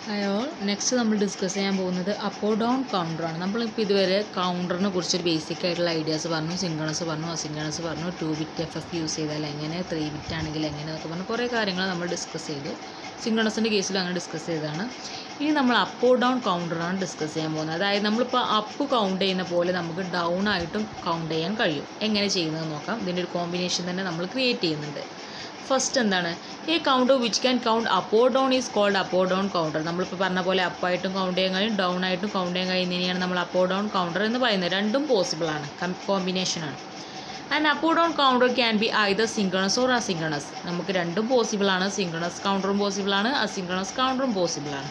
Hello next നമ്മൾ discuss ചെയ്യാൻ പോകുന്നത് അപ്പോ ഡൗൺ കൗണ്ടറാണ് നമ്മളിപ്പോൾ ഇതുവരെ കൗണ്ടറിനെ കുറിച്ചൊരു ബേസിക് ആയിട്ടുള്ള ഐഡിയാസ് പറഞ്ഞു സിംഗണസ് പറഞ്ഞു അസിംഗണസ് പറഞ്ഞു two bit F F use ചെയ്താൽ എങ്ങനെ ത്രീ ബിറ്റ് ആണെങ്കിൽ എങ്ങനെ എന്നൊക്കെ പറഞ്ഞു കുറേ കാര്യങ്ങൾ നമ്മൾ ഡിസ്കസ് ചെയ്തു സിംഗണസിൻ്റെ കേസിൽ അങ്ങനെ ഡിസ്കസ് ചെയ്തതാണ് ഇനി നമ്മൾ അപ്പോ ഡൗൺ കൗണ്ടറാണ് ഡിസ്കസ് ചെയ്യാൻ പോകുന്നത് അതായത് നമ്മളിപ്പോൾ അപ്പ് കൗണ്ട് ചെയ്യുന്ന പോലെ നമുക്ക് ഡൗൺ ആയിട്ടും കൗണ്ട് ചെയ്യാൻ കഴിയും എങ്ങനെ ചെയ്യുന്നത് നോക്കാം ഇതിൻ്റെ ഒരു കോമ്പിനേഷൻ തന്നെ നമ്മൾ ക്രിയേറ്റ് ചെയ്യുന്നുണ്ട് ഫസ്റ്റ് എന്താണ് ഈ counter which can count up or down is called up or down counter നമ്മളിപ്പോൾ പറഞ്ഞ പോലെ അപ്പായിട്ടും കൗണ്ട് ചെയ്യാൻ കഴിയും ഡൗൺ ആയിട്ടും കൗണ്ട് ചെയ്യാൻ കഴിയുന്നതിനെയാണ് നമ്മൾ അപ്പോ ഡൗൺ കൗണ്ടർ എന്ന് പറയുന്നത് രണ്ടും പോസിബിൾ ആണ് കോമ്പിനേഷനാണ് and up or down counter can be either synchronous or asynchronous നമുക്ക് രണ്ടും പോസിബിൾ ആണ് സിംഗണസ് കൗണ്ടറും പോസിബിൾ ആണ് അസിംഗണസ് കൗണ്ടറും പോസിബിൾ ആണ്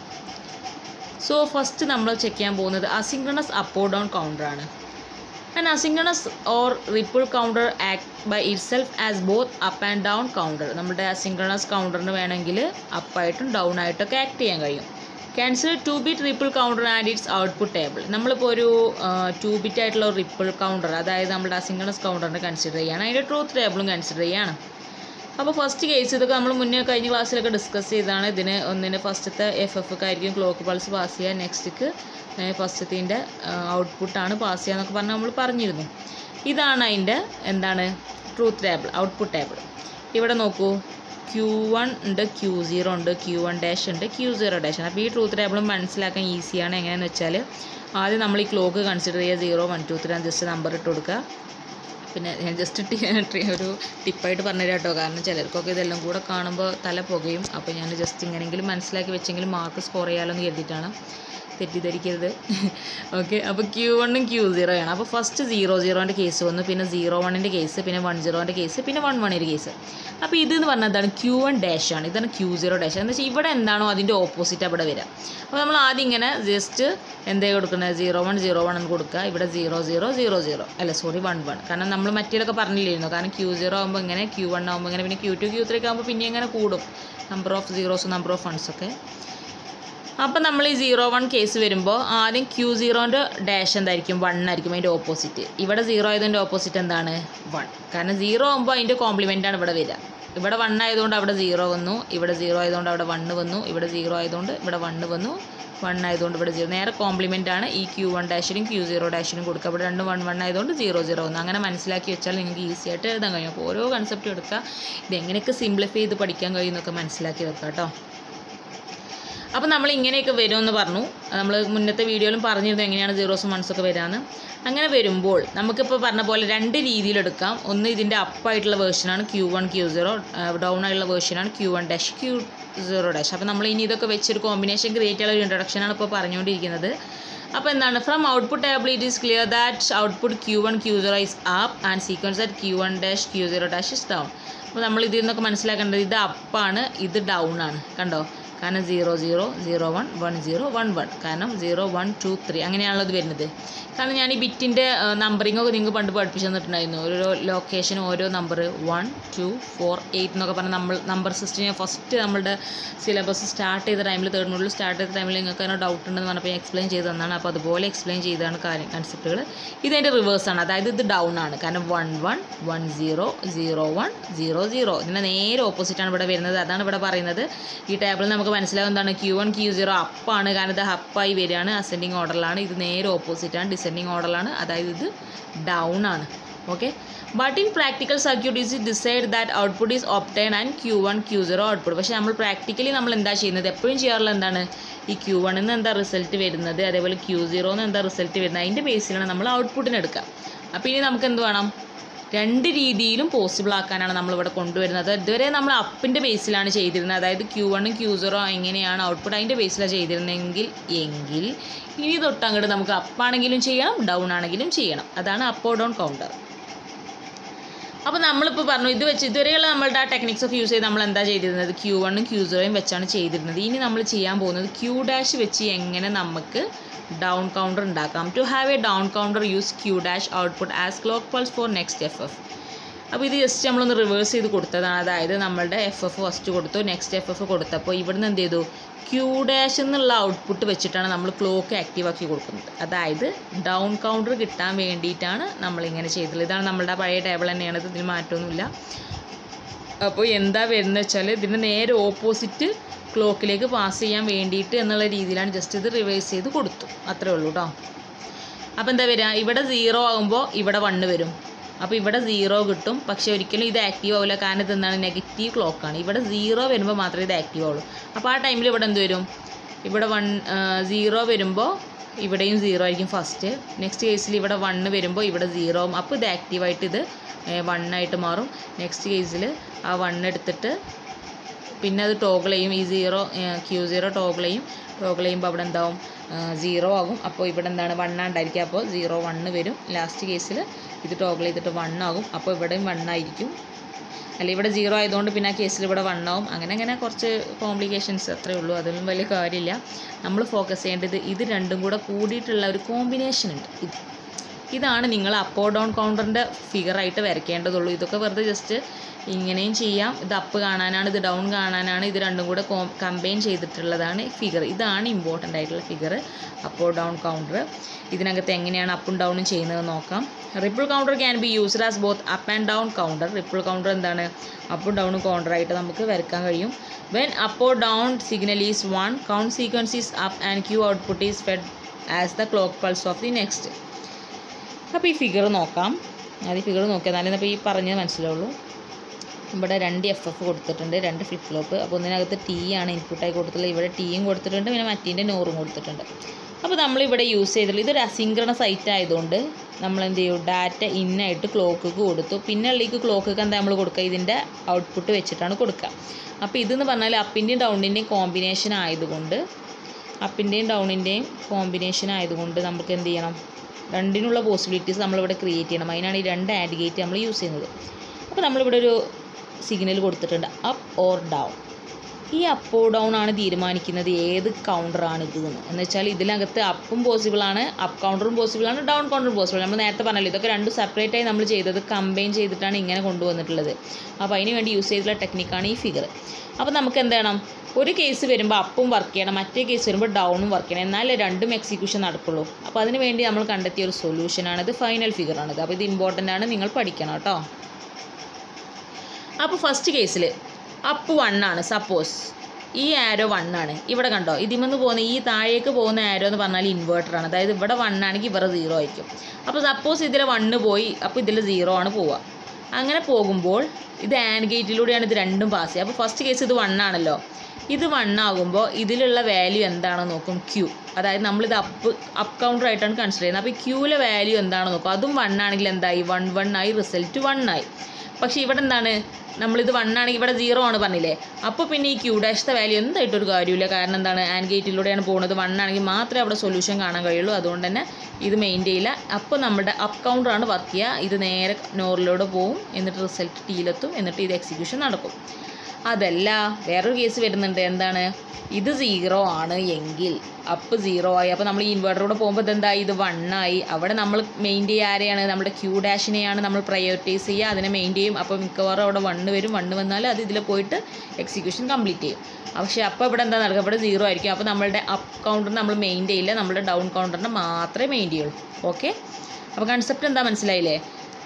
സോ ഫസ്റ്റ് നമ്മൾ ചെക്ക് ചെയ്യാൻ പോകുന്നത് അസിംഗണസ് അപ്പോ ഡൗൺ കൗണ്ടർ ആണ് An asynchronous or ripple counter act by itself as both up and down counter. നമ്മുടെ അസിംഗ്രണസ് കൗണ്ടറിന് വേണമെങ്കിൽ അപ്പായിട്ടും ഡൗൺ ആയിട്ടൊക്കെ ആക്ട് ചെയ്യാൻ കഴിയും consider two bit ripple counter and its output table നമ്മളിപ്പോൾ ഒരു ടു ബിറ്റ് ആയിട്ടുള്ള ഒരു റിപ്പിൾ കൗണ്ടർ അതായത് നമ്മുടെ അസിംഗ്രണസ് കൗണ്ടറിനെ കൺസിഡർ ചെയ്യാണ് അതിൻ്റെ ട്രൂത്ത് ടേബിളും കൺസിഡർ ചെയ്യാണ് അപ്പോൾ ഫസ്റ്റ് കേസ് ഇതൊക്കെ നമ്മൾ മുന്നേ കഴിഞ്ഞ ക്ലാസ്സിലൊക്കെ ഡിസ്കസ് ചെയ്താണ് ഇതിന് ഒന്നിന് ഫസ്റ്റത്തെ എഫ് എഫ് ഒക്കെ ആയിരിക്കും ക്ലോക്ക് പൾസ് പാസ് ചെയ്യുക നെക്സ്റ്റ്ക്ക് ഫസ്റ്റത്തിൻ്റെ ഔട്ട്പുട്ടാണ് പാസ് ചെയ്യുക എന്നൊക്കെ പറഞ്ഞ് നമ്മൾ പറഞ്ഞിരുന്നു ഇതാണ് അതിൻ്റെ എന്താണ് ട്രൂത്ത് ടേബിൾ ഔട്ട്പുട്ട് ടേബിൾ ഇവിടെ നോക്കൂ ക്യൂ വൺ ഉണ്ട് ക്യൂ സീറോ ഉണ്ട് ക്യൂ വൺ ഡാഷ് ഉണ്ട് ക്യൂ സീറോ ഡാഷ് ഉണ്ട് അപ്പോൾ ഈ ട്രൂത്ത് ടേബിളും മനസ്സിലാക്കാൻ ഈസിയാണ് എങ്ങനെയാണെന്ന് വെച്ചാൽ ആദ്യം നമ്മൾ ഈ ക്ലോക്ക് കൺസിഡർ ചെയ്യുക zero one two three just number ഇട്ട് കൊടുക്കുക പിന്നെ ഞാൻ ജസ്റ്റ് ഒരു ടിപ്പായിട്ട് പറഞ്ഞുതരാം കേട്ടോ കാരണം ചിലർക്കൊക്കെ ഇതെല്ലാം കൂടെ കാണുമ്പോൾ തല പുകയും അപ്പോൾ ഞാൻ ജസ്റ്റ് ഇങ്ങനെയെങ്കിലും മനസ്സിലാക്കി വെച്ചെങ്കിലും മാർക്ക് സ്കോർ ചെയ്യാമല്ലോ എന്ന് കരുതിയിട്ടാണ് തെറ്റിദ്ധരിക്കരുത് ഓക്കെ അപ്പോൾ ക്യൂ വണ്ണും ക്യൂ സീറോ ആണ് അപ്പോൾ ഫസ്റ്റ് സീറോ സീറോൻ്റെ കേസ് വന്നു പിന്നെ സീറോ വണ്ണിൻ്റെ കേസ് പിന്നെ വൺ സീറോൻ്റെ കേസ് പിന്നെ വൺ വണ്ണിൻ്റെ കേസ് അപ്പോൾ ഇത് എന്ന് പറഞ്ഞാൽ എന്താണ് ക്യൂ വൺ ഡാഷ് ആണ് ഇതാണ് ക്യൂ സീറോ ഡാഷ് എന്ന് വെച്ചാൽ ഇവിടെ എന്താണോ അതിൻ്റെ ഓപ്പോസിറ്റ് അവിടെ വരിക അപ്പോൾ നമ്മൾ ആദ്യം ഇങ്ങനെ ജസ്റ്റ് എന്തേ കൊടുക്കുന്നത് സീറോ വൺ സീറോ വൺ എന്ന് കൊടുക്കുക ഇവിടെ സീറോ സീറോ സീറോ സീറോ അല്ല സോറി വൺ വൺ കാരണം നമ്മൾ മറ്റേതൊക്കെ പറഞ്ഞില്ലായിരുന്നു കാരണം ക്യൂ സീറോ ആകുമ്പോൾ ഇങ്ങനെ ക്യൂ വൺ ആകുമ്പോൾ ഇങ്ങനെ പിന്നെ ക്യൂ ടു ക്യൂ ത്രീ ഒക്കെ ആകുമ്പോൾ പിന്നെ ഇങ്ങനെ കൂടും number of zeros number of ones ഒക്കെ അപ്പം നമ്മൾ ഈ സീറോ വൺ കേസ് വരുമ്പോൾ ആദ്യം ക്യൂ സീറോൻ്റെ ഡാഷ് എന്തായിരിക്കും വൺ ആയിരിക്കും അതിൻ്റെ ഓപ്പോസിറ്റ് ഇവിടെ സീറോ ആയതിൻ്റെ ഓപ്പോസിറ്റ് എന്താണ് വൺ കാരണം സീറോ ആകുമ്പോൾ അതിൻ്റെ കോംപ്ലിമെൻ്റ് ആണ് ഇവിടെ വരിക ഇവിടെ വൺ ആയതുകൊണ്ട് അവിടെ സീറോ വന്നു ഇവിടെ സീറോ ആയതുകൊണ്ട് അവിടെ വണ്ണ് വന്നു ഇവിടെ സീറോ ആയതുകൊണ്ട് ഇവിടെ വണ്ണ് വന്നു വൺ ആയതുകൊണ്ട് ഇവിടെ സീറോ നേരെ കോംപ്ലിമെൻ്റ് ആണ് ഈ ക്യൂ വൺ ഡാഷിനും ക്യൂ സീറോ ഡാഷിനും കൊടുക്കുക ഇവിടെ രണ്ടും വൺ വൺ ആയതുകൊണ്ട് സീറോ സീറോ വന്നു അങ്ങനെ മനസ്സിലാക്കി വെച്ചാൽ നിങ്ങൾക്ക് ഈസി ആയിട്ട് എഴുതാൻ കഴിയും അപ്പോൾ ഓരോ കൺസെപ്റ്റും എടുക്കുക ഇതെങ്ങനെയൊക്കെ സിംപ്ലിഫൈ ചെയ്ത് പഠിക്കാൻ കഴിയുമെന്നൊക്കെ മനസ്സിലാക്കി വെക്കാം കേട്ടോ അപ്പോൾ നമ്മൾ ഇങ്ങനെയൊക്കെ വരുമെന്ന് പറഞ്ഞു നമ്മൾ മുന്നത്തെ വീഡിയോയിലും പറഞ്ഞിരുന്നു എങ്ങനെയാണ് സീറോസും വൺസൊക്കെ വരാമെന്ന് അങ്ങനെ വരുമ്പോൾ നമുക്കിപ്പോൾ പറഞ്ഞ പോലെ രണ്ട് രീതിയിലെടുക്കാം ഒന്ന് ഇതിൻ്റെ അപ്പായിട്ടുള്ള വേർഷനാണ് Q one Q zero down ആയിട്ടുള്ള വേർഷനാണ് Q one dash Q zero dash അപ്പോൾ നമ്മൾ ഇനി ഇതൊക്കെ വെച്ചൊരു കോമ്പിനേഷൻ ക്രിയേറ്റ് ചെയ്യാനുള്ള ഒരു ഇൻട്രൊഡക്ഷനാണ് ഇപ്പോൾ പറഞ്ഞുകൊണ്ടിരിക്കുന്നത് അപ്പോൾ എന്താണ് from output table it is clear that output Q one Q zero is up and sequence that Q one dash Q zero dash is down അപ്പോൾ നമ്മൾ ഇതിൽ നിന്നൊക്കെ മനസ്സിലാക്കേണ്ടത് ഇത് അപ്പാണ് ഇത് ഡൗൺ ആണ് കണ്ടോ കാരണം zero zero zero one one zero one one കാരണം സീറോ വൺ ടു ത്രീ അങ്ങനെയാണല്ലോ ഇത് വരുന്നത് കാരണം ഞാൻ ഈ ബിറ്റിൻ്റെ നമ്പറിംഗ് ഒക്കെ നിങ്ങൾക്ക് പണ്ട് പഠിപ്പിച്ചു തന്നിട്ടുണ്ടായിരുന്നു ഓരോ ലൊക്കേഷൻ ഓരോ number one two four eight എന്നൊക്കെ പറഞ്ഞാൽ നമ്മൾ നമ്പർ സിസ്റ്റം ഞാൻ ഫസ്റ്റ് നമ്മളുടെ സിലബസ് സ്റ്റാർട്ട് ചെയ്ത ടൈമിൽ തേർഡ് മോഡിൽ സ്റ്റാർട്ട് ചെയ്ത ടൈമിൽ നിങ്ങൾക്ക് അതിന് ഡൗട്ട് ഉണ്ടെന്ന് പറഞ്ഞപ്പോൾ ഞാൻ എക്സ്പ്ലെയിൻ ചെയ്ത് തന്നാണ് അപ്പോൾ അതുപോലെ എക്സ്പ്ലെയിൻ ചെയ്താണ് കാര്യം കൺസെപ്റ്റുകൾ ഇതിൻ്റെ റിവേഴ്സാണ് അതായത് ഇത് ഡൗൺ ആണ് കാരണം one one one zero zero one zero zero ഇതിൻ്റെ നേരെ ഓപ്പോസിറ്റാണ് ഇവിടെ വരുന്നത് അതാണ് ഇവിടെ പറയുന്നത് ഈ ടേബിളിൽ നമുക്ക് മനസ്സിലാവും എന്താണ് ക്യൂ വൺ ക്യൂ സീറോ അപ്പാണ് കാരണം ഇത് അപ്പായി വരികയാണ് അസെൻഡിങ് ഓർഡറിലാണ് ഇത് നേരെ ഓപ്പോസിറ്റാണ് ഡിസെൻഡിങ് ഓർഡറിലാണ് അതായത് ഇത് ഡൗൺ ആണ് okay but in practical circuit is decide that output is obtain and Q one Q zero output പക്ഷേ നമ്മൾ പ്രാക്ടിക്കലി നമ്മൾ എന്താ ചെയ്യുന്നത് എപ്പോഴും ചെയ്യാറുള്ള എന്താണ് ഈ ക്യൂ വണ്ണിൽ നിന്ന് എന്താ റിസൾട്ട് വരുന്നത് അതേപോലെ ക്യൂ സീറോന്ന് എന്താ റിസൾട്ട് വരുന്നത് അതിൻ്റെ ബേസിലാണ് നമ്മൾ ഔട്ട്പുട്ടിന് എടുക്കുക അപ്പോൾ ഇനി നമുക്ക് എന്ത് വേണം രണ്ട് രീതിയിലും പോസിബിൾ ആക്കാനാണ് നമ്മളിവിടെ കൊണ്ടുവരുന്നത് ഇതുവരെ നമ്മൾ അപ്പിൻ്റെ ബേസിലാണ് ചെയ്തിരുന്നത് അതായത് ക്യൂ വണ്ണും ക്യൂ സീറോ എങ്ങനെയാണ് ഔട്ട്പുട്ട് അതിൻ്റെ ബേസിലാണ് ചെയ്തിരുന്നെങ്കിൽ എങ്കിൽ ഇനി തൊട്ട് അങ്ങോട്ട് നമുക്ക് അപ്പാണെങ്കിലും ചെയ്യണം ഡൗൺ ആണെങ്കിലും ചെയ്യണം അതാണ് അപ്പോ ഡൗൺ കൗണ്ടർ അപ്പോൾ നമ്മളിപ്പോൾ പറഞ്ഞു ഇത് വെച്ച് ഇതുവരെയുള്ള നമ്മളുടെ ആ ടെക്നിക്സ് ഒക്കെ യൂസ് ചെയ്ത് നമ്മൾ എന്താ ചെയ്തിരുന്നത് ക്യൂ വണ്ണും ക്യൂ സീറോയും വെച്ചാണ് ചെയ്തിരുന്നത് ഇനി നമ്മൾ ചെയ്യാൻ പോകുന്നത് ക്യൂ ഡാഷ് വെച്ച് എങ്ങനെ നമുക്ക് ഡൗൺ കൗണ്ടർ ഉണ്ടാക്കാം to have a down counter use Q dash output as clock pulse for next F F അപ്പോൾ ഇത് ജസ്റ്റ് നമ്മളൊന്ന് റിവേഴ്സ് ചെയ്ത് കൊടുത്തതാണ് അതായത് നമ്മളുടെ എഫ് എഫ് ഫസ്റ്റ് കൊടുത്തു നെക്സ്റ്റ് എഫ് എഫ് കൊടുത്തപ്പോൾ ഇവിടുന്ന് എന്ത് ചെയ്തു ക്യൂ ഡാഷ് എന്നുള്ള ഔട്ട്പുട്ട് വെച്ചിട്ടാണ് നമ്മൾ ക്ലോക്ക് ആക്റ്റീവ് ആക്കി കൊടുക്കുന്നത് അതായത് ഡൗൺ കൗണ്ടർ കിട്ടാൻ വേണ്ടിയിട്ടാണ് നമ്മളിങ്ങനെ ചെയ്തത് ഇതാണ് നമ്മളുടെ പഴയ ടേബിൾ തന്നെയാണ് ഇതിൽ മാറ്റമൊന്നുമില്ല അപ്പോൾ എന്താ വരുന്നത് വെച്ചാൽ ഇതിൻ്റെ നേരെ ഓപ്പോസിറ്റ് ക്ലോക്കിലേക്ക് പാസ് ചെയ്യാൻ വേണ്ടിയിട്ട് എന്നുള്ള രീതിയിലാണ് ജസ്റ്റ് ഇത് റിവേഴ്സ് ചെയ്ത് കൊടുത്തു അത്രേ ഉള്ളൂ കേട്ടോ അപ്പോൾ എന്താ വരിക ഇവിടെ സീറോ ആകുമ്പോൾ ഇവിടെ വണ്ണ് വരും അപ്പോൾ ഇവിടെ സീറോ കിട്ടും പക്ഷേ ഒരിക്കലും ഇത് ആക്റ്റീവ് ആവില്ല കാരണം ഇത് എന്താണ് നെഗറ്റീവ് ക്ലോക്കാണ് ഇവിടെ സീറോ വരുമ്പോൾ മാത്രമേ ഇത് ആക്റ്റീവ് ആവുള്ളൂ അപ്പോൾ ആ ടൈമിൽ ഇവിടെ എന്ത് വരും ഇവിടെ വൺ സീറോ വരുമ്പോൾ ഇവിടെയും സീറോ ആയിരിക്കും ഫസ്റ്റ് നെക്സ്റ്റ് കേസിൽ ഇവിടെ വണ്ണ് വരുമ്പോൾ ഇവിടെ സീറോ ആവും അപ്പോൾ ഇത് ആക്റ്റീവായിട്ട് ഇത് വണ്ണായിട്ട് മാറും നെക്സ്റ്റ് കേസിൽ ആ വണ്ണ് എടുത്തിട്ട് പിന്നെ അത് ടോഗിൾ ചെയ്യും ഈ സീറോ ക്യൂ സീറോ ടോഗിൾ ചെയ്യും ടോഗിൾ ചെയ്യുമ്പോൾ അവിടെ എന്താവും സീറോ ആകും അപ്പോൾ ഇവിടെ എന്താണ് വണ്ണാണ്ടായിരിക്കുക അപ്പോൾ സീറോ വണ്ണ് വരും ലാസ്റ്റ് കേസിൽ ഇത് ടോഗിൾ ചെയ്തിട്ട് വൺ ആകും അപ്പോൾ ഇവിടെയും വണ്ണായിരിക്കും അല്ല ഇവിടെ സീറോ ആയതുകൊണ്ട് പിന്നെ ആ കേസിൽ ഇവിടെ വൺ ആവും അങ്ങനെ അങ്ങനെ കുറച്ച് കോംപ്ലിക്കേഷൻസ് അത്രേ ഉള്ളൂ അതൊന്നും വലിയ കാര്യമില്ല നമ്മൾ ഫോക്കസ് ചെയ്യേണ്ടത് ഇത് രണ്ടും കൂടെ കൂടിയിട്ടുള്ള ഒരു കോമ്പിനേഷൻ ഉണ്ട് ഇത് ഇതാണ് നിങ്ങൾ അപ്പോ ഡൗൺ കൗണ്ടറിൻ്റെ ഫിഗറായിട്ട് വരയ്ക്കേണ്ടതുള്ളൂ ഇതൊക്കെ വെറുതെ ജസ്റ്റ് ഇങ്ങനെയും ചെയ്യാം ഇത് അപ്പ് കാണാനാണ് ഇത് ഡൗൺ കാണാനാണ് ഇത് രണ്ടും കൂടെ കോ കമ്പൈൻ ചെയ്തിട്ടുള്ളതാണ് ഫിഗർ ഇതാണ് ഇമ്പോർട്ടൻ്റ് ആയിട്ടുള്ള ഫിഗർ അപ്പോ ഡൗൺ കൗണ്ടർ ഇതിനകത്ത് എങ്ങനെയാണ് അപ്പും ഡൗണും ചെയ്യുന്നത് നോക്കാം ripple counter can be used as both up and down counter ripple counter എന്താണ് അപ്പും ഡൗണും കൗണ്ടറായിട്ട് നമുക്ക് വരയ്ക്കാൻ കഴിയും when up down signal is one count sequence is up and Q output is fed as the clock pulse of the next അപ്പോൾ ഈ figure നോക്കാം അത് ഈ ഫിഗർ നോക്കിയാൽ എന്നാലേ ഇപ്പോൾ ഈ പറഞ്ഞത് മനസ്സിലാവുള്ളൂ ഇവിടെ രണ്ട് എഫ് എഫ് കൊടുത്തിട്ടുണ്ട് രണ്ട് ഫ്ലിപ്പ് ഫ്ലോപ്പ് അപ്പോൾ ഒന്നിനകത്ത് ടി ആണ് ഇൻപുട്ടായി കൊടുത്തിട്ടുള്ളത് ഇവിടെ ടീയും കൊടുത്തിട്ടുണ്ട് പിന്നെ മറ്റേൻ്റെ നോറും കൊടുത്തിട്ടുണ്ട് അപ്പോൾ നമ്മളിവിടെ യൂസ് ചെയ്തിട്ടുള്ള ഇതൊരു അസിങ്ക്രണസ് സൈറ്റ് ആയതുകൊണ്ട് നമ്മൾ എന്ത് ചെയ്യും ഡാറ്റ ഇന്നായിട്ട് ക്ലോക്ക് കൊടുത്തു പിന്നെ ഉള്ളിലേക്ക് ക്ലോക്ക് എന്താ നമ്മൾ കൊടുക്കുക ഇതിൻ്റെ ഔട്ട്പുട്ട് വെച്ചിട്ടാണ് കൊടുക്കുക അപ്പോൾ ഇതെന്ന് പറഞ്ഞാൽ അപ്പിൻ്റെയും ഡൗണിൻ്റെയും കോമ്പിനേഷൻ ആയതുകൊണ്ട് അപ്പിൻ്റെയും ഡൗണിൻ്റെയും കോമ്പിനേഷൻ ആയതുകൊണ്ട് നമുക്ക് എന്ത് ചെയ്യണം രണ്ടിനുള്ള പോസിബിലിറ്റീസ് നമ്മളിവിടെ ക്രിയേറ്റ് ചെയ്യണം അതിനാണ് ഈ രണ്ട് ആഡ് ഗേറ്റ് നമ്മൾ യൂസ് ചെയ്യുന്നത് അപ്പോൾ നമ്മളിവിടെ ഒരു സിഗ്നൽ കൊടുത്തിട്ടുണ്ട് അപ്പ് ഓർ ഡൗൺ ഈ അപ്പ് ഓർ ഡൗൺ ആണ് തീരുമാനിക്കുന്നത് ഏത് കൗണ്ടറാണ് ഇത് എന്ന് എന്ന് വെച്ചാൽ ഇതിനകത്ത് അപ്പും പോസിബിൾ ആണ് അപ്പ് കൗണ്ടറും പോസിബിൾ ആണ് ഡൗൺ കൗണ്ടറും പോസിബിൾ നമ്മൾ നേരത്തെ പറഞ്ഞല്ലോ ഇതൊക്കെ രണ്ടും സെപ്പറേറ്റ് ആയി നമ്മൾ ചെയ്തത് കമ്പൈൻ ചെയ്തിട്ടാണ് ഇങ്ങനെ കൊണ്ടുവന്നിട്ടുള്ളത് അപ്പോൾ അതിന് വേണ്ടി യൂസ് ചെയ്തിട്ടുള്ള ടെക്നിക്കാണ് ഈ ഫിഗർ അപ്പോൾ നമുക്ക് എന്ത് ചെയ്യണം ഒരു കേസ് വരുമ്പോൾ അപ്പും വർക്ക് ചെയ്യണം മറ്റേ കേസ് വരുമ്പോൾ ഡൗണും വർക്ക് ചെയ്യണം എന്നാലേ രണ്ടും എക്സിക്യൂഷൻ നടക്കുള്ളൂ അപ്പോൾ അതിന് വേണ്ടി നമ്മൾ കണ്ടെത്തിയ ഒരു സൊല്യൂഷനാണിത് ഫൈനൽ ഫിഗറാണിത് അപ്പോൾ ഇത് ഇമ്പോർട്ടൻ്റ് ആണ് നിങ്ങൾ പഠിക്കണം കേട്ടോ അപ്പോൾ ഫസ്റ്റ് കേസിൽ അപ്പ് വൺ ആണ് സപ്പോസ് ഈ ആരോ വൺ ആണ് ഇവിടെ കണ്ടോ ഇതിമെന്ന് പോകുന്ന ഈ താഴേക്ക് പോകുന്ന ആരോ എന്ന് പറഞ്ഞാൽ ഇൻവേർട്ടർ ആണ് അതായത് ഇവിടെ വൺ ആണെങ്കിൽ ഇവിടെ സീറോ ആയിരിക്കും അപ്പോൾ സപ്പോസ് ഇതിൽ വണ്ണ് പോയി അപ്പോൾ ഇതിൽ സീറോ ആണ് പോവുക അങ്ങനെ പോകുമ്പോൾ ഇത് ആൻഡ് ഗേറ്റിലൂടെയാണ് ഇത് രണ്ടും പാസ് ചെയ്യുക അപ്പോൾ ഫസ്റ്റ് കേസ് ഇത് വൺ ആണല്ലോ ഇത് വൺ ആകുമ്പോൾ ഇതിലുള്ള വാല്യൂ എന്താണെന്ന് നോക്കും ക്യൂ അതായത് നമ്മളിത് അപ്പ് അപ്പ് കൗണ്ടർ ആയിട്ടാണ് കൺസിഡർ ചെയ്യുന്നത് അപ്പോൾ ഈ ക്യൂവിലെ വാല്യൂ എന്താണെന്ന് നോക്കും അതും വൺ ആണെങ്കിൽ എന്തായി വൺ വൺ ആയി റിസൾട്ട് വൺ ആയി പക്ഷേ ഇവിടെ എന്താണ് നമ്മളിത് വൺ ആണെങ്കിൽ ഇവിടെ സീറോ ആണ് പറഞ്ഞില്ലേ അപ്പോൾ പിന്നെ ഈ ക്യൂ ഡാഷ്ത്തെ വാല്യൂ എന്തായിട്ട് ഒരു കാര്യമില്ല കാരണം എന്താണ് ആൻഡ് ഗേറ്റിലൂടെയാണ് പോകുന്നത് വൺ ആണെങ്കിൽ മാത്രമേ അവിടെ സൊല്യൂഷൻ കാണാൻ കഴിയുള്ളൂ അതുകൊണ്ട് തന്നെ ഇത് മെയിൻ ചെയ്യില്ല അപ്പോൾ നമ്മുടെ അപ്പ് കൗണ്ടറാണ് വർക്ക് ചെയ്യുക ഇത് നേരെ നോറിലൂടെ പോവും എന്നിട്ട് റിസൾട്ട് ടീയിലെത്തും എന്നിട്ട് ഇത് എക്സിക്യൂഷൻ നടക്കും അതല്ല വേറൊരു കേസ് വരുന്നുണ്ട് എന്താണ് ഇത് സീറോ ആണ് എങ്കിൽ അപ്പ് സീറോ ആയി അപ്പോൾ നമ്മൾ ഈ ഇൻവെർട്ടറൂടെ പോകുമ്പോൾ ഇതെന്തായി ഇത് വൺ ആയി അവിടെ നമ്മൾ മെയിൻ ചെയ്യുക ആരെയാണ് നമ്മുടെ ക്യൂ ഡാഷിനെയാണ് നമ്മൾ പ്രയോറിറ്റൈസ് ചെയ്യുക അതിനെ മെയിൻ ചെയ്യും അപ്പോൾ മിക്കവാറും അവിടെ വണ്ണ് വരും വണ്ണ് വന്നാൽ അത് ഇതിൽ പോയിട്ട് എക്സിക്യൂഷൻ കംപ്ലീറ്റ് ചെയ്യും പക്ഷേ അപ്പോൾ ഇവിടെ എന്താ നടക്കുക ഇവിടെ സീറോ ആയിരിക്കും അപ്പോൾ നമ്മളുടെ അപ്പ് കൗണ്ടർ നമ്മൾ മെയിൻ ചെയ്യില്ല നമ്മുടെ ഡൗൺ കൗണ്ടറിനെ മാത്രമേ മെയിൻ ചെയ്യുള്ളൂ ഓക്കെ അപ്പോൾ കൺസെപ്റ്റ് എന്താ മനസ്സിലായില്ലേ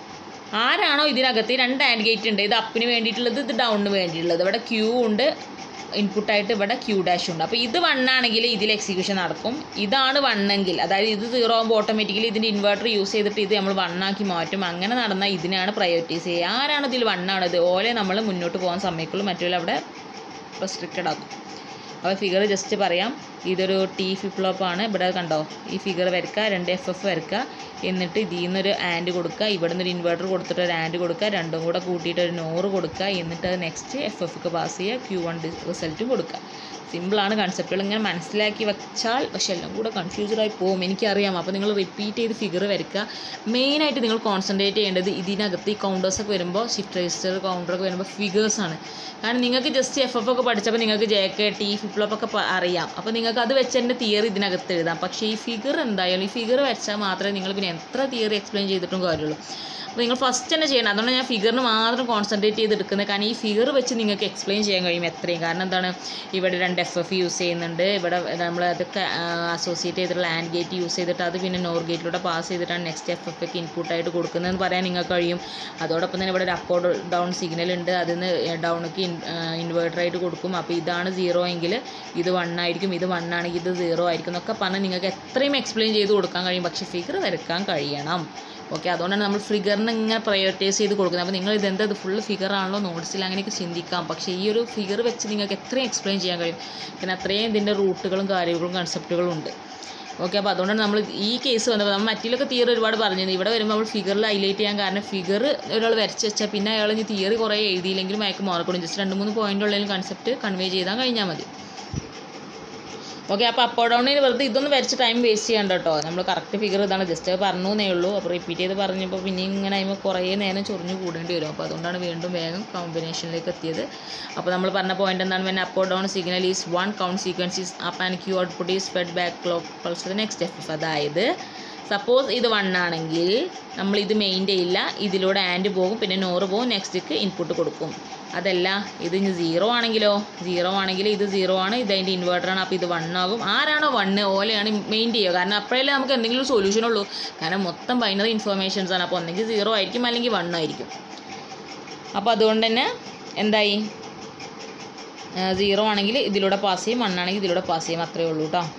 ആരാണോ ഇതിനകത്ത് ഈ രണ്ട് ആൻഡ് ഗേറ്റ് ഉണ്ട് ഇത് അപ്പിന് വേണ്ടിയിട്ടുള്ളത് ഇത് ഡൗണിന് വേണ്ടിയിട്ടുള്ളത് ഇവിടെ ക്യൂ ഉണ്ട് ഇൻപുട്ടായിട്ട് ഇവിടെ ക്യൂ ഡാഷ് ഉണ്ട് അപ്പോൾ ഇത് വൺ ആണെങ്കിൽ ഇതിൽ എക്സിക്യൂഷൻ നടക്കും ഇതാണ് വൺ എങ്കിൽ അതായത് ഇത് സീറോ ആകുമ്പോൾ ഓട്ടോമാറ്റിക്കലി ഇതിൻ്റെ ഇൻവെർട്ടർ യൂസ് ചെയ്തിട്ട് ഇത് നമ്മൾ വൺ ആക്കി മാറ്റും അങ്ങനെ നടന്നാൽ ഇതിനാണ് പ്രയോറിറ്റൈസ് ചെയ്യുക ആരാണ് ഇതിൽ വൺ ആണത് ഓലെ നമ്മൾ മുന്നോട്ട് പോകാൻ സമ്മതിക്കുള്ളൂ മറ്റുള്ള അവിടെ റെസ്ട്രിക്റ്റഡ് ആക്കും അപ്പോൾ ഫിഗർ ജസ്റ്റ് പറയാം ഇതൊരു ടി ഫ്ലിപ്പ് ആണ് ഇവിടെ കണ്ടോ ഈ ഫിഗർ വരയ്ക്കുക രണ്ട് എഫ് എഫ് വരയ്ക്കുക എന്നിട്ട് ഇതിൽ നിന്നൊരു ആൻഡ് കൊടുക്കുക ഇവിടെ നിന്നൊരു ഇൻവെർട്ടർ കൊടുത്തിട്ട് ഒരു ആൻഡ് കൊടുക്കുക രണ്ടും കൂടെ കൂട്ടിയിട്ട് ഒരു നോറ് കൊടുക്കുക എന്നിട്ട് അത് നെക്സ്റ്റ് എഫ് എഫ്ക്ക് പാസ് ചെയ്യുക ക്യൂ വൺ റിസൾട്ടും കൊടുക്കുക സിമ്പിളാണ് കൺസെപ്റ്റുകൾ ഇങ്ങനെ മനസ്സിലാക്കി വെച്ചാൽ പക്ഷെ എല്ലാം കൂടെ കൺഫ്യൂസ്ഡായി പോകും എനിക്കറിയാം അപ്പോൾ നിങ്ങൾ റിപ്പീറ്റ് ചെയ്ത് ഫിഗർ വരയ്ക്കുക മെയിനായിട്ട് നിങ്ങൾ കോൺസെൻട്രേറ്റ് ചെയ്യേണ്ടത് ഇതിനകത്ത് ഈ കൗണ്ടേഴ്സൊക്കെ വരുമ്പോൾ ഷിഫ്റ്റ് രജിസ്റ്റർ കൗണ്ടറൊക്കെ വരുമ്പോൾ ഫിഗേഴ്സാണ് കാരണം നിങ്ങൾക്ക് ജസ്റ്റ് എഫ് എഫ് ഒക്കെ പഠിച്ചപ്പോൾ നിങ്ങൾക്ക് ജെ കെ ടി ഫ്ലിപ്പ് ഒക്കെ പ- അറിയാം അപ്പോൾ നിങ്ങൾക്ക് അത് വെച്ച് തന്നെ തിയറി ഇതിനകത്ത് എഴുതാം പക്ഷേ ഈ ഫിഗർ എന്തായാലും ഈ ഫിഗർ വെച്ചാൽ മാത്രമേ നിങ്ങൾ പിന്നെ എത്ര തിയറി എക്സ്പ്ലെയിൻ ചെയ്തിട്ടും കാര്യമുള്ളൂ അപ്പോൾ നിങ്ങൾ ഫസ്റ്റ് തന്നെ ചെയ്യണം അതുകൊണ്ട് ഞാൻ ഫിഗറിന് മാത്രം കോൺസെൻട്രേറ്റ് ചെയ്ത് എടുക്കുന്നത് കാരണം ഈ ഫിഗർ വെച്ച് നിങ്ങൾക്ക് എക്സ്പ്ലെയിൻ ചെയ്യാൻ കഴിയും എത്രയും കാരണം എന്താണ് ഇവിടെ രണ്ട് എഫ് എഫ് യൂസ് ചെയ്യുന്നുണ്ട് ഇവിടെ നമ്മൾ അതൊക്കെ അസോസിയേറ്റ് ചെയ്തിട്ടുള്ള ആൻഡ് ഗേറ്റ് യൂസ് ചെയ്തിട്ട് അത് പിന്നെ നോർ ഗേറ്റിലൂടെ പാസ് ചെയ്തിട്ടാണ് നെക്സ്റ്റ് എഫ് എഫ് ഒക്കെ ഇൻപുട്ടായിട്ട് കൊടുക്കുന്നതെന്ന് പറയാൻ നിങ്ങൾക്ക് കഴിയും അതോടൊപ്പം തന്നെ ഇവിടെ ഒരു അപ്പോ ഡൗൺ സിഗ്നൽ ഉണ്ട് അതിൽ നിന്ന് ഡൗണക്ക് ഇൻവേർട്ടറായിട്ട് കൊടുക്കും അപ്പോൾ ഇതാണ് സീറോ എങ്കിൽ ഇത് വൺ ആയിരിക്കും ഇത് വൺ ആണെങ്കിൽ ഇത് സീറോ ആയിരിക്കും എന്നൊക്കെ പറഞ്ഞാൽ നിങ്ങൾക്ക് എത്രയും എക്സ്പ്ലെയിൻ ചെയ്ത് കൊടുക്കാൻ കഴിയും പക്ഷേ ഫിഗർ വരക്കാൻ കഴിയണം ഓക്കെ അതുകൊണ്ടാണ് നമ്മൾ ഫിഗറിന് ഇങ്ങനെ പ്രയോറിറ്റൈസ് ചെയ്ത് കൊടുക്കുന്നത് അപ്പോൾ നിങ്ങൾ ഇതെന്താ ഇത് ഫുൾ ഫിഗർ ആണല്ലോ നോട്ട്സിൽ അങ്ങനെയൊക്കെ ചിന്തിക്കാം പക്ഷേ ഈ ഒരു ഫിഗർ വെച്ച് നിങ്ങൾക്ക് എത്രയും എക്സ്പ്ലെയിൻ ചെയ്യാൻ കഴിയും പിന്നെ അത്രയും ഇതിൻ്റെ റൂട്ടുകളും കാര്യങ്ങളും കൺസെപ്റ്റുകളും ഉണ്ട് ഓക്കെ അപ്പോൾ അതുകൊണ്ടാണ് നമ്മൾ ഈ കേസ് വന്നപ്പോൾ നമ്മൾ മറ്റിലൊക്കെ തിയറി ഒരുപാട് പറഞ്ഞിരുന്നു ഇവിടെ വരുമ്പോൾ നമ്മൾ ഫിഗറിൽ ഹൈലൈറ്റ് ചെയ്യാൻ കാരണം ഫിഗർ ഒരാൾ വരച്ച് വെച്ചാൽ പിന്നെ അയാൾ ഇനി തിയറി കുറേ എഴുതിയില്ലെങ്കിലും അയാൾക്ക് മാർക്ക് കൊടുക്കും ജസ്റ്റ് രണ്ട് മൂന്ന് പോയിന്റ് ഉള്ളതിലും കൺസെപ്റ്റ് കൺവേ ചെയ്താൽ കഴിഞ്ഞാൽ മതി ഓക്കെ അപ്പോൾ അപ്പോ ഡൗണിന് വെറുതെ ഇതൊന്നും വരച്ച് ടൈം വേസ്റ്റ് ചെയ്യണ്ട കേട്ടോ നമ്മൾ കറക്റ്റ് ഫിഗർ ഇതാണ് ജസ്റ്റ് പറഞ്ഞു എന്നേ ഉള്ളൂ അപ്പോൾ റിപ്പീറ്റ് ചെയ്ത് പറഞ്ഞപ്പോൾ പിന്നെ ഇങ്ങനെ അതിമ്പോൾ കുറേ നേരം ചൊറിഞ്ഞ് കൂടേണ്ടി വരും അപ്പോൾ അതുകൊണ്ടാണ് വീണ്ടും വേഗം കോമ്പിനേഷനിലേക്ക് എത്തിയത് അപ്പോൾ നമ്മൾ പറഞ്ഞ പോയിന്റ് എന്താണ് when up down signal is one count sequence is up and Q output is fed back clock pulse next F അതായത് സപ്പോസ് ഇത് വൺ ആണെങ്കിൽ നമ്മൾ ഇത് മെയിൻ ചെയ്യില്ല ഇതിലൂടെ ആൻഡ് പോകും പിന്നെ നോറ് പോകും നെക്സ്റ്റ്ക്ക് ഇൻപുട്ട് കൊടുക്കും അതല്ല ഇത് ഇനി സീറോ ആണെങ്കിലോ സീറോ ആണെങ്കിൽ ഇത് സീറോ ആണ് ഇത് അതിൻ്റെ ഇൻവേർട്ടറാണ് അപ്പോൾ ഇത് വൺ ആകും ആരാണോ വണ്ണ് ഓലെയാണ് മെയിൻ ചെയ്യുക കാരണം അപ്പോഴല്ലേ നമുക്ക് എന്തെങ്കിലും സൊല്യൂഷൻ ഉള്ളൂ കാരണം മൊത്തം ബൈനറി ഇൻഫർമേഷൻസ് ആണ് അപ്പോൾ ഒന്നെങ്കിൽ സീറോ ആയിരിക്കും അല്ലെങ്കിൽ വൺ ആയിരിക്കും അപ്പോൾ അതുകൊണ്ട് തന്നെ എന്തായി സീറോ ആണെങ്കിൽ ഇതിലൂടെ പാസ് ചെയ്യും വൺ ആണെങ്കിൽ ഇതിലൂടെ പാസ് ചെയ്യും അത്രയേ ഉള്ളൂ കേട്ടോ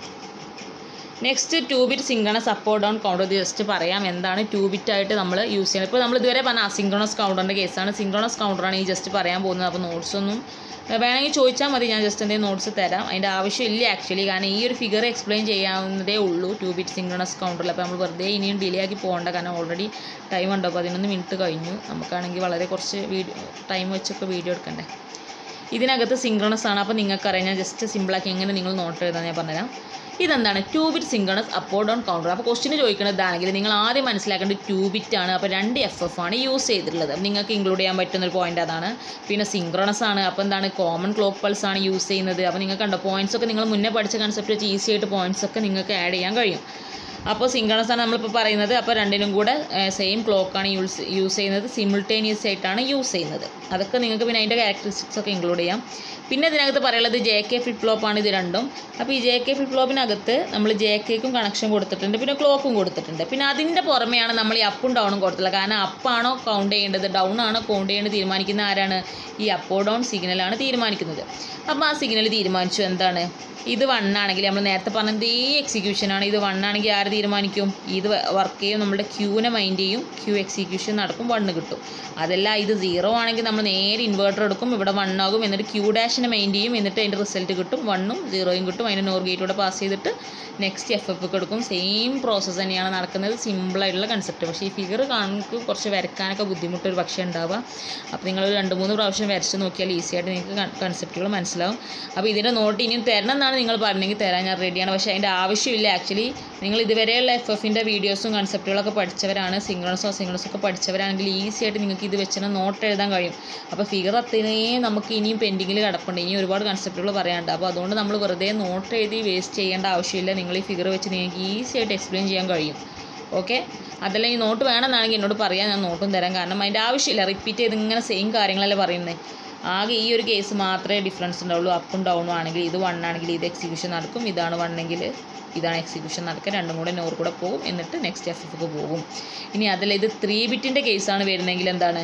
next two bit synchronous up down counter just പറയാം എന്താണ് ടു ബിറ്റ് ആയിട്ട് നമ്മൾ യൂസ് ചെയ്യുന്നത് ഇപ്പോൾ നമ്മൾ ഇതുവരെ പറഞ്ഞ അസിങ്ക്രണസ് കൗണ്ടറിൻ്റെ കേസാണ് സിങ്ക്രണസ് കൗണ്ടറാണ് ഈ ജസ്റ്റ് പറയാൻ പോകുന്നത് അപ്പോൾ നോട്ട്സ് ഒന്നും വേണമെങ്കിൽ ചോദിച്ചാൽ മതി ഞാൻ ജസ്റ്റ് എന്തെങ്കിലും നോട്ട്സ് തരാം അതിൻ്റെ ആവശ്യമില്ല ആക്ച്വലി കാരണം ഈ ഒരു ഫിഗർ എക്സ്പ്ലെയിൻ ചെയ്യാവുന്നതേ ഉള്ളൂ ടു ബിറ്റ് സിങ്ക്രണസ് കൗണ്ടറിൽ അപ്പോൾ നമ്മൾ വെറുതെ ഇനിയും ഡിലേ ആക്കി പോകേണ്ട കാരണം ഓൾറെഡി ടൈം ഉണ്ട് പതിനൊന്ന് മിനിറ്റ് കഴിഞ്ഞു നമുക്കാണെങ്കിൽ വളരെ കുറച്ച് വീഡിയോ ടൈം വെച്ചൊക്കെ വീഡിയോ എടുക്കണ്ടേ ഇതിനകത്ത് സിങ്ക്രണസ് ആണ് അപ്പോൾ നിങ്ങൾക്കറിയാം ഞാൻ ജസ്റ്റ് സിമ്പിളാക്കി എങ്ങനെ നിങ്ങൾ നോട്ട് എഴുതാൻ ഞാൻ പറഞ്ഞുതരാം ഇതെന്താണ് two bit synchronous up down counter അപ്പോൾ ക്വസ്റ്റിന് ചോദിക്കുന്നതാണെങ്കിൽ നിങ്ങൾ ആദ്യം മനസ്സിലാക്കേണ്ടത് ടു ബിറ്റ് ആണ് അപ്പോൾ രണ്ട് എഫ് എഫ് ആണ് യൂസ് ചെയ്തിട്ടുള്ളത് അപ്പോൾ നിങ്ങൾക്ക് ഇൻക്ലൂഡ് ചെയ്യാൻ പറ്റുന്ന ഒരു പോയിന്റ് അതാണ് പിന്നെ സിങ്ക്രണസ് ആണ് അപ്പോൾ എന്താണ് കോമൺ ക്ലോക്ക് പൾസ് ആണ് യൂസ് ചെയ്യുന്നത് അപ്പോൾ നിങ്ങൾക്ക് കണ്ടോ പോയിന്റ്സ് ഒക്കെ നിങ്ങൾ മുന്നേ പഠിച്ച കൺസെപ്റ്റ് വെച്ച് ഈസി ആയിട്ട് പോയിന്റ്സ് ഒക്കെ നിങ്ങൾക്ക് ആഡ് ചെയ്യാൻ കഴിയും അപ്പോൾ സിങ്ക്രണസ് ആണ് നമ്മളിപ്പോൾ പറയുന്നത് അപ്പോൾ രണ്ടിനും കൂടെ സെയിം ക്ലോക്കാണ് യൂസ് യൂസ് ചെയ്യുന്നത് സിമിൾട്ടേനിയസ് ആയിട്ടാണ് യൂസ് ചെയ്യുന്നത് അതൊക്കെ നിങ്ങൾക്ക് പിന്നെ അതിൻ്റെ ക്യാരക്ടറിസ്റ്റിക്സ് ഒക്കെ ഇൻക്ലൂഡ് ചെയ്യാം പിന്നെ ഇതിനകത്ത് പറയുള്ളത് ജെ കെ ഫ്ലിപ്പ് ഫ്ലോപ്പാണ് ഇത് രണ്ടും അപ്പോൾ ഈ ജെ കെ ഫ്ലിപ്പ് ഫ്ലോപ്പിനകത്ത് നമ്മൾ ജെ കെക്കും കണക്ഷൻ കൊടുത്തിട്ടുണ്ട് പിന്നെ ക്ലോക്കും കൊടുത്തിട്ടുണ്ട് പിന്നെ അതിൻ്റെ പുറമെയാണ് നമ്മൾ ഈ അപ്പും ഡൗണും കൊടുത്തിട്ടുള്ളത് കാരണം അപ്പാണോ കൗണ്ട് ചെയ്യേണ്ടത് ഡൗൺ ആണോ കൗണ്ട് ചെയ്യേണ്ടത് തീരുമാനിക്കുന്ന ആരാണ് ഈ അപ്പോ ഡൗൺ സിഗ്നലാണ് തീരുമാനിക്കുന്നത് അപ്പോൾ ആ സിഗ്നൽ തീരുമാനിച്ചു എന്താണ് ഇത് വൺ ആണെങ്കിൽ നമ്മൾ നേരത്തെ പറഞ്ഞത് ഈ എക്സിക്യൂഷനാണ് ഇത് വൺ ആണെങ്കിൽ ആര് തീരുമാനിക്കും ഇത് വർക്ക് ചെയ്യും നമ്മുടെ ക്യൂവിനെ മൈൻഡ് ചെയ്യും ക്യൂ എക്സിക്യൂഷൻ നടക്കും വണ്ണ് കിട്ടും അതല്ല ഇത് സീറോ ആണെങ്കിൽ നമ്മൾ നേരെ ഇൻവേർട്ടർ എടുക്കും ഇവിടെ വൺ ആകും എന്നിട്ട് ക്യൂ ഡാഷിനെ മൈൻഡ് ചെയ്യും എന്നിട്ട് അതിൻ്റെ റിസൾട്ട് കിട്ടും വണ്ണും സീറോയും കിട്ടും അതിൻ്റെ നോർ ഗേറ്റിലൂടെ പാസ് ചെയ്തിട്ട് നെക്സ്റ്റ് എഫ് എഫ് എടുക്കും സെയിം പ്രോസസ്സ് തന്നെയാണ് നടക്കുന്നത് സിമ്പിളായിട്ടുള്ള കൺസെപ്റ്റ് പക്ഷേ ഈ ഫിഗർ കാണുമ്പോൾ കുറച്ച് വരക്കാനൊക്കെ ബുദ്ധിമുട്ട് ഒരു പക്ഷേ ഉണ്ടാവുക അപ്പോൾ നിങ്ങൾ ഒരു രണ്ട് മൂന്ന് പ്രാവശ്യം വരച്ച് നോക്കിയാൽ ഈസി ആയിട്ട് നിങ്ങൾക്ക് കൺസെപ്റ്റുകൾ മനസ്സിലാവും അപ്പോൾ ഇതിൻ്റെ നോട്ട് ഇനിയും തരണം എന്നാണ് നിങ്ങൾ പറഞ്ഞെങ്കിൽ തരാൻ ഞാൻ റെഡിയാണ് പക്ഷേ അതിൻ്റെ ആവശ്യമില്ല ആക്ച്വലി നിങ്ങൾ ഇതുവരെയുള്ള എഫ് എഫിൻ്റെ വീഡിയോസും കൺസെപ്റ്റുകളൊക്കെ പഠിച്ചവരാണ് സിംഗണസോ സിംഗണസോ ഒക്കെ പഠിച്ചവരാണെങ്കിൽ ഈസി ആയിട്ട് നിങ്ങൾക്ക് ഇത് വെച്ചാൽ നോട്ട് എഴുതാൻ കഴിയും അപ്പോൾ ഫിഗർ അത്രയും നമുക്ക് ഇനിയും പെൻഡിങ്ങിൽ കിടപ്പുണ്ട് ഇനി ഒരുപാട് കൺസെപ്റ്റുകൾ പറയാനുണ്ട് അപ്പോൾ അതുകൊണ്ട് നമ്മൾ വെറുതെ നോട്ട് എഴുതി വേസ്റ്റ് ചെയ്യേണ്ട ആവശ്യമില്ല നിങ്ങൾ ഈ ഫിഗർ വെച്ച് നിങ്ങൾക്ക് ഈസി ആയിട്ട് എക്സ്പ്ലെയിൻ ചെയ്യാൻ കഴിയും ഓക്കെ അതല്ല ഈ നോട്ട് വേണമെന്നാണെങ്കിൽ എന്നോട് പറയാൻ ഞാൻ നോട്ടും തരാം കാരണം അതിൻ്റെ ആവശ്യമില്ല റിപ്പീറ്റ് ചെയ്ത് ഇങ്ങനെ സെയിം കാര്യങ്ങളല്ലേ പറയുന്നത് ആകെ ഈ ഒരു കേസ് മാത്രമേ ഡിഫറൻസ് ഉണ്ടാവുള്ളൂ അപ്പും ഡൗണും ആണെങ്കിൽ ഇത് വൺ ആണെങ്കിൽ ഇത് എക്സിക്യൂഷൻ നടക്കും ഇതാണ് വണ്ണെങ്കിൽ ഇതാണ് എക്സിക്യൂഷൻ നടക്കുക രണ്ടും കൂടെ നോർ കൂടെ പോകും എന്നിട്ട് നെക്സ്റ്റ് എഫ് എഫ് പോകും ഇനി അതിൽ ഇത് ത്രീ ബിറ്റിൻ്റെ കേസാണ് വരുന്നതെങ്കിൽ എന്താണ്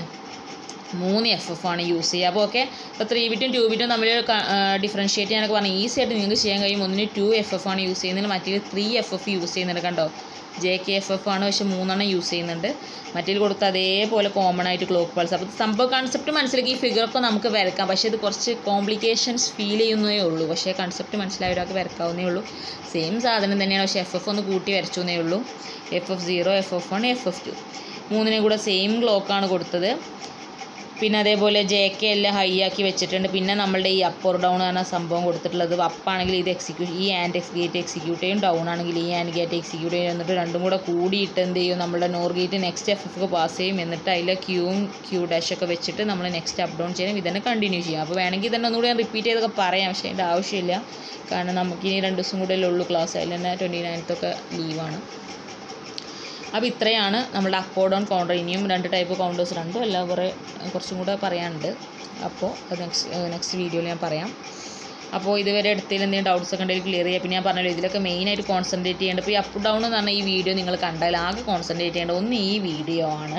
മൂന്ന് എഫ് എഫ് ആണ് യൂസ് ചെയ്യുക അപ്പോൾ ഓക്കെ ഇപ്പോൾ ത്രീ ബിറ്റും ടു ബിറ്റും തമ്മിൽ ഡിഫറൻഷ്യേറ്റ് ചെയ്യാനൊക്കെ പറഞ്ഞാൽ ഈസി ആയിട്ട് നിങ്ങൾക്ക് ചെയ്യാൻ കഴിയും ഒന്നിന് ടു എഫ് എഫ് ആണ് യൂസ് ചെയ്യുന്നത് മറ്റേ ത്രീ എഫ് എഫ് യൂസ് ചെയ്യുന്നുണ്ട് കണ്ടോ ജെ കെ എഫ് എഫ് ആണ് പക്ഷേ മൂന്നെണ്ണം യൂസ് ചെയ്യുന്നുണ്ട് മറ്റേ കൊടുത്ത അതേപോലെ കോമൺ ആയിട്ട് ക്ലോക്ക് പൾസ് അപ്പോൾ സംഭവ കൺസെപ്റ്റ് മനസ്സിലാക്കി ഈ ഫിഗറൊക്കെ നമുക്ക് വരക്കാം പക്ഷേ ഇത് കുറച്ച് കോംപ്ലിക്കേഷൻസ് ഫീൽ ചെയ്യുന്നേ ഉള്ളൂ പക്ഷേ കൺസെപ്റ്റ് മനസ്സിലായ ഒരാൾക്ക് വരക്കാവുന്നേ ഉള്ളൂ സെയിം സാധനം തന്നെയാണ് പക്ഷേ എഫ് എഫ് ഒന്ന് കൂട്ടി വരച്ചു എന്നേ ഉള്ളൂ F F zero F F one F F two മൂന്നിനും കൂടെ സെയിം ക്ലോക്കാണ് കൊടുത്തത് പിന്നെ അതേപോലെ ജെ കെ എല്ലാം ഹൈ ആക്കി വെച്ചിട്ടുണ്ട് പിന്നെ നമ്മളുടെ ഈ അപ്പ് ഓർ ഡൗൺ എന്ന സംഭവം കൊടുത്തിട്ടുള്ളത് അപ്പാണെങ്കിൽ ഇത് എക്സിക്യൂട്ട് ഈ ആൻഡ് എക്സ് ഗേറ്റ് എക്സിക്യൂട്ട് ചെയ്യും ഡൗൺ ആണെങ്കിൽ ഈ ആൻഡ് ഗേറ്റ് എക്സിക്യൂട്ട് ചെയ്യും എന്നിട്ട് രണ്ടും കൂടെ കൂടിയിട്ട് എന്ത് ചെയ്യും നമ്മുടെ NOR gate next F F pass ചെയ്യും എന്നിട്ട് അതിൽ ക്യൂവും ക്യൂ ഡാഷ് ഒക്കെ വെച്ചിട്ട് നമ്മൾ നെക്സ്റ്റ് അപ്പ് ഡൗൺ ചെയ്യണം ഇതന്നെ കണ്ടിന്യൂ ചെയ്യും അപ്പോൾ വേണമെങ്കിൽ ഇതന്നെ ഒന്നുകൂടി ഞാൻ റിപ്പീറ്റ് ചെയ്തൊക്കെ പറയാം പക്ഷേ അതിൻ്റെ ആവശ്യമില്ല കാരണം നമുക്കിനി രണ്ട് ദിവസം കൂടെ ഉള്ളൂ ക്ലാസ് അതിൽ തന്നെ ട്വൻറ്റി നയൻത്തൊക്കെ ലീവാണ് അപ്പോൾ ഇത്രയാണ് നമ്മുടെ അപ്പോ ഡൗൺ കൗണ്ടർ ഇനിയും രണ്ട് ടൈപ്പ് കൗണ്ടേഴ്സ് രണ്ടും എല്ലാം കുറേ കുറച്ചും കൂടെ പറയാനുണ്ട് അപ്പോൾ നെക്സ്റ്റ് നെക്സ്റ്റ് വീഡിയോയിൽ ഞാൻ പറയാം അപ്പോൾ ഇതുവരെ എടുത്തതിൽ എന്തെങ്കിലും ഡൗട്ട്സ് ഒക്കെ ഉണ്ടെങ്കിൽ ക്ലിയർ ചെയ്യുക പിന്നെ ഞാൻ പറഞ്ഞല്ലോ ഇതിലൊക്കെ മെയിനായിട്ട് കോൺസെൻട്രേറ്റ് ചെയ്യേണ്ടത് ഇപ്പോൾ ഈ അപ്പ് ഡൗൺ എന്ന് പറഞ്ഞ ഈ വീഡിയോ നിങ്ങൾ കണ്ടാൽ ആകെ കോൺസെൻട്രേറ്റ് ചെയ്യേണ്ടത് ഒന്ന് ഈ വീഡിയോ ആണ്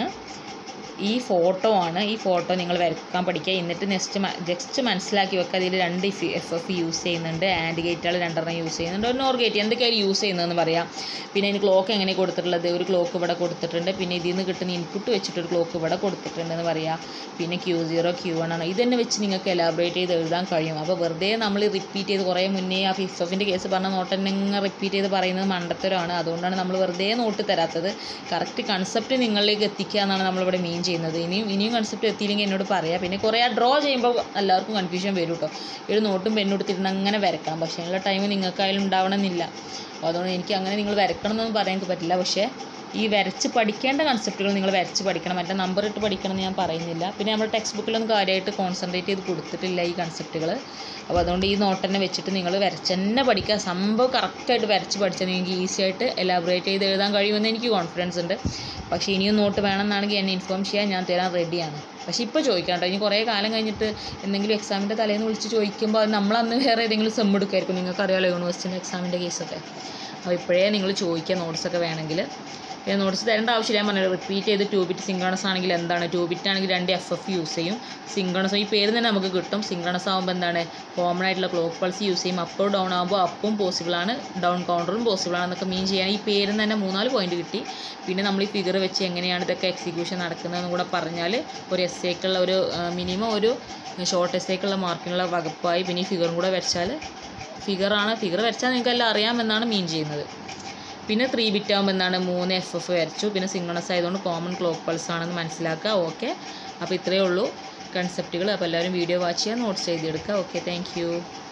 ഈ ഫോട്ടോ ആണ് ഈ ഫോട്ടോ നിങ്ങൾ വരക്കാൻ പഠിക്കുക എന്നിട്ട് നെക്സ്റ്റ് ജസ്റ്റ് മനസ്സിലാക്കി വെക്കുക അതിൽ രണ്ട് എഫ് എഫ് യൂസ് ചെയ്യുന്നുണ്ട് ആൻഡ് ഗേറ്റുകൾ രണ്ടെണ്ണം യൂസ് ചെയ്യുന്നുണ്ട് ഒരു നോർ ഗേറ്റ് എന്തൊക്കെയാണ് യൂസ് ചെയ്യുന്നതെന്ന് പറയാം പിന്നെ അതിന് ക്ലോക്ക് എങ്ങനെ കൊടുത്തിട്ടുള്ളത് ഒരു ക്ലോക്ക് ഇവിടെ കൊടുത്തിട്ടുണ്ട് പിന്നെ ഇതിൽ നിന്ന് കിട്ടുന്ന ഇൻപുട്ട് വെച്ചിട്ട് ഒരു ക്ലോക്ക് ഇവിടെ കൊടുത്തിട്ടുണ്ടെന്ന് പറയാം പിന്നെ ക്യൂ സീറോ ക്യൂ വൺ ആണ് ഇതന്നെ വെച്ച് നിങ്ങൾക്ക് എലാബറേറ്റ് ചെയ്ത് എഴുതാൻ കഴിയും അപ്പോൾ വെറുതെ നമ്മൾ റിപ്പീറ്റ് ചെയ്ത് കുറേ മുന്നേ ആ ഫിഫ്റ്റിൻ്റെ കേസ് പറഞ്ഞ നോട്ടന്നെ ഇങ്ങനെ റിപ്പീറ്റ് ചെയ്ത് പറയുന്നത് മണ്ടത്തരമാണ് അതുകൊണ്ടാണ് നമ്മൾ വെറുതെ നോട്ട് തരാത്തത് കറക്റ്റ് കൺസെപ്റ്റ് നിങ്ങളിലേക്ക് എത്തിക്കുക എന്നാണ് നമ്മളിവിടെ മെയിൻ ചെയ്യുന്നത് ഇനിയും ഇനിയും കൺസെപ്റ്റ് എത്തിയില്ലെങ്കിൽ എന്നോട് പറയാം പിന്നെ കുറേ ആ ഡ്രോ ചെയ്യുമ്പോൾ എല്ലാവർക്കും കൺഫ്യൂഷൻ വരും കേട്ടോ ഒരു നോട്ടും പെന്നും എടുത്തിരുന്ന് അങ്ങനെ വരക്കണം പക്ഷേ അതിനുള്ള ടൈം നിങ്ങൾക്കായാലും ഉണ്ടാവണമെന്നില്ല അപ്പോൾ അതുകൊണ്ട് എനിക്ക് അങ്ങനെ നിങ്ങൾ വരക്കണം എന്നൊന്നും പറയാൻ എനിക്ക് പറ്റില്ല പക്ഷേ ഈ വരച്ച് പഠിക്കേണ്ട കൺസെപ്റ്റുകൾ നിങ്ങൾ വരച്ച് പഠിക്കണം മറ്റേ നമ്പർ ഇട്ട് പഠിക്കണം എന്ന് ഞാൻ പറയുന്നില്ല പിന്നെ നമ്മൾ ടെക്സ്റ്റ് ബുക്കിലൊന്നും കാര്യമായിട്ട് കോൺസെൻട്രേറ്റ് ചെയ്ത് കൊടുത്തിട്ടില്ല ഈ കൺസെപ്റ്റുകൾ അപ്പോൾ അതുകൊണ്ട് ഈ നോട്ട് തന്നെ വെച്ചിട്ട് നിങ്ങൾ വരച്ച് തന്നെ പഠിക്കുക സംഭവം കറക്റ്റായിട്ട് വരച്ച് പഠിച്ചാൽ നിങ്ങൾക്ക് ഈസി ആയിട്ട് എലാബറേറ്റ് ചെയ്ത് എഴുതാൻ കഴിയുമെന്ന് എനിക്ക് കോൺഫിഡൻസ് ഉണ്ട് പക്ഷേ ഇനിയും നോട്ട് വേണമെന്നാണെങ്കിൽ എന്നെ ഇൻഫോം ചെയ്യാൻ ഞാൻ തരാൻ റെഡിയാണ് പക്ഷേ ഇപ്പോൾ ചോദിക്കാം കേട്ടോ ഇനി കുറേ കാലം കഴിഞ്ഞിട്ട് എന്തെങ്കിലും എക്സാമിൻ്റെ തലേന്ന് വിളിച്ച് ചോദിക്കുമ്പോൾ അത് നമ്മളന്ന് വേറെ ഏതെങ്കിലും സെം എടുക്കുമായിരിക്കും നിങ്ങൾക്കറിയാമല്ലോ യൂണിവേഴ്സിറ്റിൻ്റെ എക്സാമിൻ്റെ കേസൊക്കെ അപ്പോൾ ഇപ്പോഴേ നിങ്ങൾ ചോദിക്കുക നോട്ട്സൊക്കെ വേണമെങ്കിൽ പിന്നെ നോട്ട്സ് തരേണ്ട ആവശ്യമില്ല ഞാൻ പറഞ്ഞത് റിപ്പീറ്റ് ചെയ്ത് ടു ബിറ്റ് സിങ്കണസ് ആണെങ്കിൽ എന്താണ് ടു ബിറ്റ് ആണെങ്കിൽ രണ്ട് എഫ് എഫ് യൂസ് ചെയ്യും സിങ്കണസ് ഈ പേര് തന്നെ നമുക്ക് കിട്ടും സിങ്കണസ് ആകുമ്പോൾ എന്താണ് കോമൺ ആയിട്ടുള്ള ക്ലോക്ക് പൾസ് യൂസ് ചെയ്യും അപ്പോ ഡൗൺ ആകുമ്പോൾ അപ്പും പോസിബിളാണ് ഡൗൺ കൗണ്ടറും പോസിബിളാണ് എന്നൊക്കെ മീൻ ചെയ്യാൻ ഈ പേരിൽ തന്നെ മൂന്നാല് പോയിന്റ് കിട്ടി പിന്നെ നമ്മൾ ഈ ഫിഗർ വെച്ച് എങ്ങനെയാണ് ഇതൊക്കെ എക്സിക്യൂഷൻ നടക്കുന്നതെന്ന് കൂടെ പറഞ്ഞാൽ ഒരു എസ് എക്കുള്ള ഒരു മിനിമം ഒരു ഷോർട്ട് എസ് എക്കുള്ള മാർക്കിനുള്ള വകുപ്പായി പിന്നെ ഈ ഫിഗറും കൂടെ വരച്ചാൽ ഫിഗറാണ് ഫിഗർ വരച്ചാൽ നിങ്ങൾക്ക് എല്ലാം അറിയാമെന്നാണ് മീൻ ചെയ്യുന്നത് പിന്നെ ത്രീ ബിറ്റ് ആകുമ്പോൾ എന്താണ് മൂന്ന് എഫ് എഫ് വരച്ചു പിന്നെ സിംഗണസ് ആയതുകൊണ്ട് കോമൺ ക്ലോക്ക് പൾസ് ആണെന്ന് മനസ്സിലാക്കുക ഓക്കെ അപ്പോൾ ഇത്രയേ ഉള്ളൂ കൺസെപ്റ്റുകൾ അപ്പോൾ എല്ലാവരും വീഡിയോ വാച്ച് ചെയ്യുക നോട്ട്സ് എഴുതിയെടുക്കുക ഓക്കെ താങ്ക്